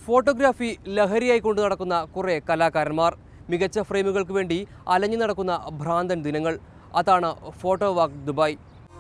Photography ലഹരിയായി കൊണ്ടു നടക്കുന്ന കുറേ കലാകാരന്മാർ മികച്ച ഫ്രെയിമുകൾക്ക് വേണ്ടി അലഞ്ഞു നടക്കുന്ന ഭ്രാന്തൻ ദിനങ്ങൾ അതാണ് ഫോട്ടോ വാക്ക് ദുബായ്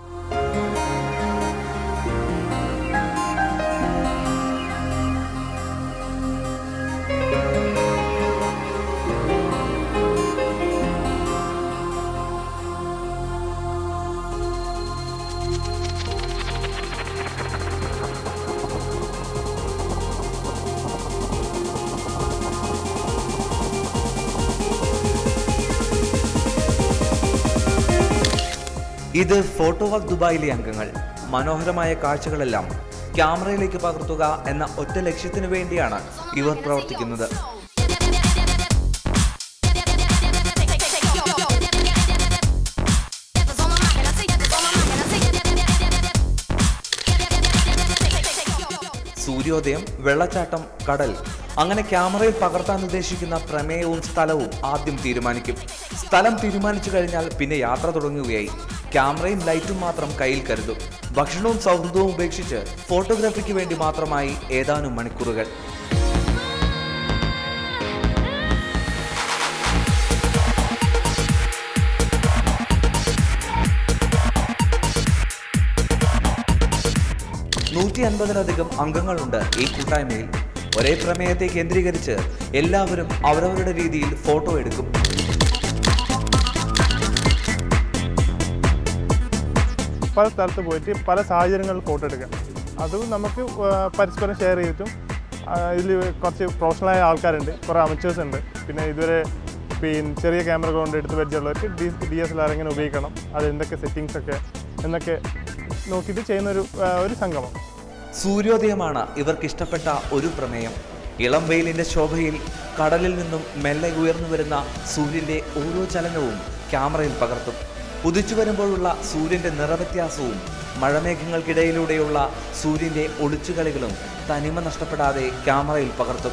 ഇത് ഫോട്ടോ വാക്ക് ദുബായിലെ അംഗങ്ങൾ മനോഹരമായ കാഴ്ചകളെല്ലാം ക്യാമറയിലേക്ക് പകർത്തുക എന്ന ഒറ്റ ലക്ഷ്യത്തിനു വേണ്ടിയാണ് ഇവർ പ്രവർത്തിക്കുന്നത് സൂര്യോദയം വെള്ളച്ചാട്ടം കടൽ അങ്ങനെ ക്യാമറയിൽ പകർത്താൻ ഉദ്ദേശിക്കുന്ന പ്രമേയവും സ്ഥലവും ആദ്യം തീരുമാനിക്കും സ്ഥലം തീരുമാനിച്ചു കഴിഞ്ഞാൽ പിന്നെ യാത്ര തുടങ്ങുകയായി ക്യാമറയും ലൈറ്റും മാത്രം കയ്യിൽ കരുതും ഭക്ഷണവും സൗഹൃദവും ഉപേക്ഷിച്ച് ഫോട്ടോഗ്രാഫിക്ക് വേണ്ടി മാത്രമായി ഏതാനും മണിക്കൂറുകൾ നൂറ്റി അൻപതിലധികം അംഗങ്ങളുണ്ട് ഈ കൂട്ടായ്മയിൽ ഒരേ പ്രമേയത്തെ കേന്ദ്രീകരിച്ച് എല്ലാവരും അവരവരുടെ രീതിയിൽ ഫോട്ടോ എടുക്കും പല സ്ഥലത്ത് പോയിട്ട് പല സാഹചര്യങ്ങളിൽ ഫോട്ടോ എടുക്കാം അതും നമുക്ക് ആ, പരസ്പരം ഷെയർ ചെയ്തിട്ടും ഇതിൽ കുറച്ച് പ്രൊഫഷണലായ ആൾക്കാരുണ്ട് കുറേ അമച്ചേഴ്സ് ഉണ്ട് പിന്നെ ഇതുവരെ പിന്നെ ചെറിയ ക്യാമറ കൊണ്ട് എടുത്ത് പരിചയമുള്ളവർക്ക് D D S L R എങ്ങനെ ഉപയോഗിക്കണം അത് എന്തൊക്കെ സെറ്റിങ്സ് ഒക്കെ എന്നൊക്കെ നോക്കിയിട്ട് ചെയ്യുന്ന ഒരു ആ, ഒരു സംഗമം സൂര്യോദയമാണ് ഇവർക്ക് ഇഷ്ടപ്പെട്ട ഒരു പ്രമേയം ഇളം വെയിലിന്റെ ശോഭയിൽ കടലിൽ നിന്നും മെല്ലെ ഉയർന്നു വരുന്ന സൂര്യന്റെ ഓരോ ചലനവും ക്യാമറയിൽ പകർത്തും ഉദിച്ചു വരുമ്പോഴുള്ള സൂര്യന്റെ നിറവ്യത്യാസവും മഴമേഘങ്ങൾക്കിടയിലൂടെയുള്ള സൂര്യന്റെ ഒളിച്ചുകളികളും തനിമ നഷ്ടപ്പെടാതെ ക്യാമറയിൽ പകർത്തും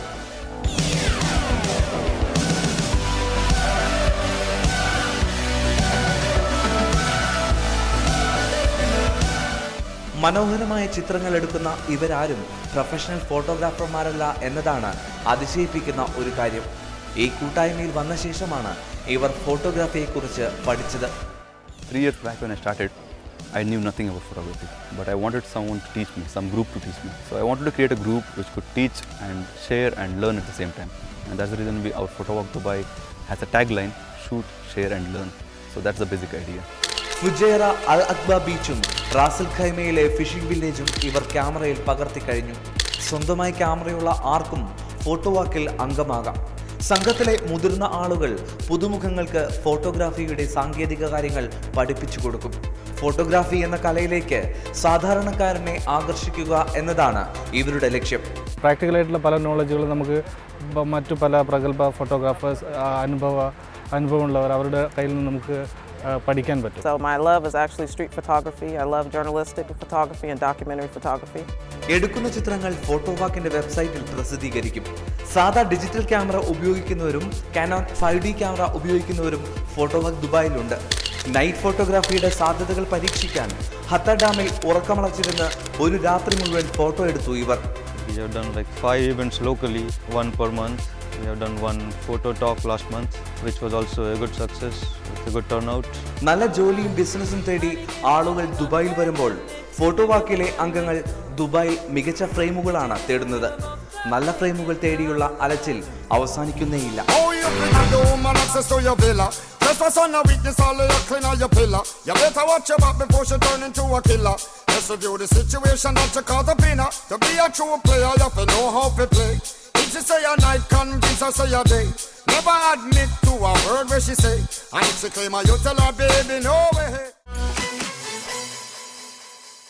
മനോഹരമായ ചിത്രങ്ങൾ എടുക്കുന്ന ഇവരാരും പ്രൊഫഷണൽ ഫോട്ടോഗ്രാഫർമാരല്ല എന്നതാണ് അതിശയിപ്പിക്കുന്ന ഒരു കാര്യം ഈ കൂട്ടായ്മയിൽ വന്ന ശേഷമാണ് ഇവർ ഫോട്ടോഗ്രാഫിയെക്കുറിച്ച് പഠിച്ചത് Three years back when I started, I knew nothing about photography, but I wanted someone to teach me, some group to teach me. So I wanted to create a group which could teach and share and learn at the same time. And that's the reason we, our Photo Walk Dubai has a tagline, shoot, share and learn. So that's the basic idea. Fujairah Al Aqah ബീച്ചും റാസൽ ഖൈമയിലെ fishing വില്ലേജും ഇവർ ക്യാമറയിൽ പകർത്തി കഴിഞ്ഞു സ്വന്തമായി ക്യാമറയുള്ള ആർക്കും ഫോട്ടോ വാക്കിൽ അംഗമാകാം സംഘത്തിലെ മുതിർന്ന ആളുകൾ പുതുമുഖങ്ങൾക്ക് ഫോട്ടോഗ്രാഫിയുടെ സാങ്കേതിക കാര്യങ്ങൾ പഠിപ്പിച്ചു കൊടുക്കും ഫോട്ടോഗ്രാഫി എന്ന കലയിലേക്ക് സാധാരണക്കാരനെ ആകർഷിക്കുക എന്നതാണ് ഇവരുടെ ലക്ഷ്യം പ്രാക്ടിക്കലായിട്ടുള്ള പല നോളജുകളും നമുക്ക് ബ- മറ്റു പല പ്രഗത്ഭ ഫോട്ടോഗ്രാഫേഴ്സ് അനുഭവ അനുഭവമുള്ളവർ അവരുടെ കയ്യിൽ നിന്ന് നമുക്ക് ആ, പഠിക്കാൻ പറ്റും So my love is actually street photography. I love journalistic photography and documentary photography. എടുക്കുന്ന ചിത്രങ്ങൾ ഫോട്ടോവാക്കിന്റെ വെബ്സൈറ്റിൽ പ്രസിദ്ധീകരിക്കും സാധാ ഡിജിറ്റൽ ക്യാമറ ഉപയോഗിക്കുന്നവരും കാനോൺ ഫൈവ് ഡി ക്യാമറ ഉപയോഗിക്കുന്നവരും ഫോട്ടോവാക്ക് ദുബായിലുണ്ട് നൈറ്റ് ഫോട്ടോഗ്രാഫിയുടെ സാധ്യതകൾ പരീക്ഷിക്കാൻ ഹത്ത ഡാമിൽ ഉറക്കമളച്ചിരുന്ന് ഒരു രാത്രി മുഴുവൻ ഫോട്ടോ എടുത്തു ഇവർ We have done like five events locally, one per month. We have done one photo talk last month, which was also a good success with a good turnout. നല്ല ജോലിയും ബിസിനസ്സും തേടി ആളുകൾ ദുബായിൽ വരുമ്പോൾ ഫോട്ടോവാക്കിലെ അംഗങ്ങൾ ദുബായിൽ മികച്ച ഫ്രെയിമുകളാണ് തേടുന്നത് നല്ല ഫ്രെയിമുകൾ തേടിയുള്ള അലച്ചിൽ അവസാനിക്കുന്നേയില്ല How you bring the woman access to your villa? Just for son of weakness, all of your clean on your pillar. You better watch your back before she turn into a killer. Just review the situation that you caught up in her. To be a true player, you have to know how to play. If she say a night, convince her say a day. Never admit to a word where she say. And if she claim her, you tell her, baby, no way.